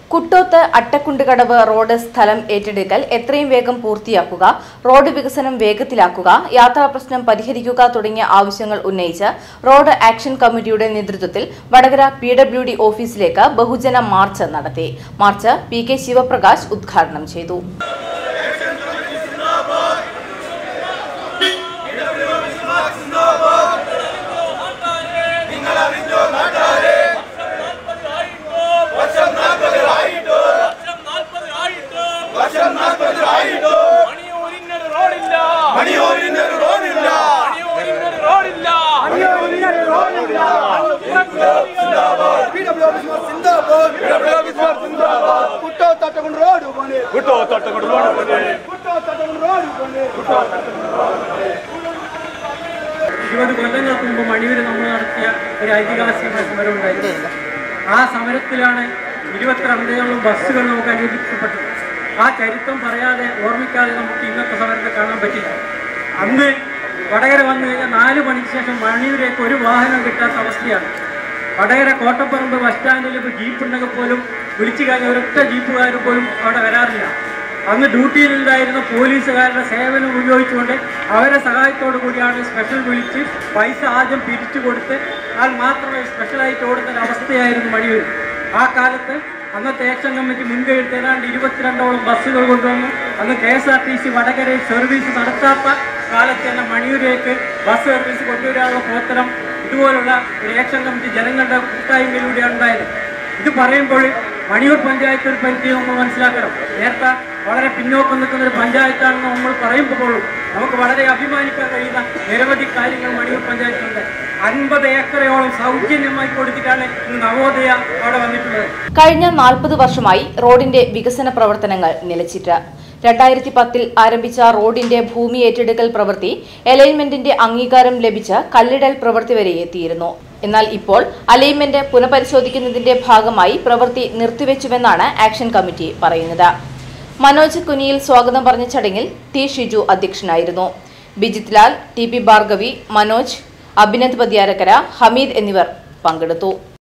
Kuttoth അട്ടക്കുണ്ടുകടവ് road സ്ഥലം ഏറ്റെടുക്കൽ എത്രയും വേഗം പൂർത്തിയാക്കുക റോഡ് വികസനം വേഗത്തിലാക്കുക യാത്രാ പ്രശ്നം പരിഹരിക്കുക തുടങ്ങിയ ആവശ്യങ്ങൾ ഉന്നയിച്ച് റോഡ് ആക്ഷൻ കമ്മിറ്റിയുടെ നേതൃത്വത്തിൽ വടകര പി ഡബ്ല്യു ഡി ഓഫീസിലേക്ക് ബഹുജന മാർച്ച് നടത്തി മാർച്ച് പി കെ ശിവപ്രകാശ് ഉദ്ഘാടനം ചെയ്തു മണിയൂരിന്നൊരു റോഡില്ല മണിയൂരിനൊരു റോഡില്ല മണിയൂരിന്നൊരു റോഡില്ല മണിയൂരിനൊരു റോഡില്ല പിഡബ്ല്യുഡിമാർ സിന്ദാബാദ് പിഡബ്ല്യുഡിമാർ സിന്ദാബാദ് കുട്ടോ തട്ടകൊണ്ട് റോഡ് പണി വിട്ടോ തൊട്ടുകൊണ്ട് റോഡ് പണി. കുട്ടോ തട്ടകൊണ്ട് റോഡ് പണി ഇരുപത് കൊല്ലങ്ങൾക്ക് മുമ്പ് മണിയൂർ നമ്മൾ നടത്തിയ ഒരു ഐതിഹാസിക സമരം ഉണ്ടായിരുന്നു ആ സമരത്തിലാണ് ഇരുപത്തിരണ്ടോളം ബസ്സുകൾ നമുക്ക് അനുവദിക്കപ്പെട്ടത് ആ ചരിത്രം പറയാതെ ഓർമ്മിക്കാതെ നമുക്ക് ഇന്നത്തെ സമരത്തെ കാണാൻ പറ്റില്ല അന്ന് വടകര വന്നു കഴിഞ്ഞാൽ നാല് മണിക്ക് ശേഷം മണിയൂരേക്ക് ഒരു വാഹനം കിട്ടാത്ത അവസ്ഥയാണ് വടകര കോട്ടപ്പറമ്പ് ബസ് സ്റ്റാൻഡിൽ ഇപ്പോൾ ജീപ്പ് ഉണ്ടെങ്കിൽ പോലും വിളിച്ചു കഴിഞ്ഞ ഒരൊറ്റ ജീപ്പുകാർ പോലും അവിടെ വരാറില്ല അന്ന് ഡ്യൂട്ടിയിലുണ്ടായിരുന്ന പോലീസുകാരുടെ സേവനം ഉപയോഗിച്ചുകൊണ്ട് അവരെ സഹായത്തോടു കൂടിയാണ് സ്പെഷ്യൽ വിളിച്ച് പൈസ ആദ്യം പിരിച്ചു കൊടുത്ത് അത് മാത്രമേ സ്പെഷ്യലായിട്ട് ഓടുന്ന ഒരു അവസ്ഥയായിരുന്നു മണിയൂർ ആ കാലത്ത് അന്നത്തെ ആക്ഷൻ കമ്മിറ്റി മുൻകൈ എടുത്ത് ഏതാണ്ട് ഇരുപത്തിരണ്ടോളം ബസ്സുകൾ കൊണ്ടുവന്നു അന്ന് K S R T C വടകരയിൽ സർവീസ് നടത്താത്ത കാലത്ത് തന്നെ മണിയൂരിലേക്ക് ബസ് സർവീസ് കൊണ്ടുവരാനുള്ള പ്രവർത്തനം ഇതുപോലുള്ള ഒരു ആക്ഷൻ കമ്മിറ്റി ജനങ്ങളുടെ കൂട്ടായ്മയിലൂടെയാണ് ഉണ്ടായത് ഇത് പറയുമ്പോൾ മണിയൂർ പഞ്ചായത്ത് ഒരു പരിധി നമ്മൾ മനസ്സിലാക്കണം നേരത്തെ വളരെ പിന്നോക്കം നിൽക്കുന്ന ഒരു പഞ്ചായത്താണെന്ന് നമ്മൾ പറയുമ്പോഴും നമുക്ക് വളരെ അഭിമാനിക്കാൻ കഴിയുന്ന നിരവധി കാര്യങ്ങൾ മണിയൂർ പഞ്ചായത്തിലുണ്ട് അൻപത് ഏക്കറയോളം സൗജന്യമായി കൊടുത്തിട്ടാണ് ഇന്ന് നവോദയ അവിടെ വന്നിട്ടുള്ളത് കഴിഞ്ഞ നാൽപ്പത് വർഷമായി റോഡിന്റെ വികസന പ്രവർത്തനങ്ങൾ നിലച്ചിട്ട് രണ്ടായിരത്തി പത്തിൽ ആരംഭിച്ച റോഡിന്റെ ഭൂമി ഏറ്റെടുക്കൽ പ്രവൃത്തി അലൈൻമെന്റിന്റെ അംഗീകാരം ലഭിച്ച് കല്ലിടൽ പ്രവൃത്തി വരെ എത്തിയിരുന്നു എന്നാൽ ഇപ്പോൾ അലൈൻമെന്റ് പുനഃപരിശോധിക്കുന്നതിന്റെ ഭാഗമായി പ്രവൃത്തി നിർത്തിവെച്ചുവെന്നാണ് ആക്ഷൻ കമ്മിറ്റി പറയുന്നത് മനോജ് കുനിയിൽ സ്വാഗതം പറഞ്ഞ ചടങ്ങിൽ ടി ഷിജു അധ്യക്ഷനായിരുന്നു ബിജിത് ലാൽ ടി പി ഭാർഗവി മനോജ് അഭിനന്ദ് പതിയാരക്കര ഹമീദ് എന്നിവർ പങ്കെടുത്തു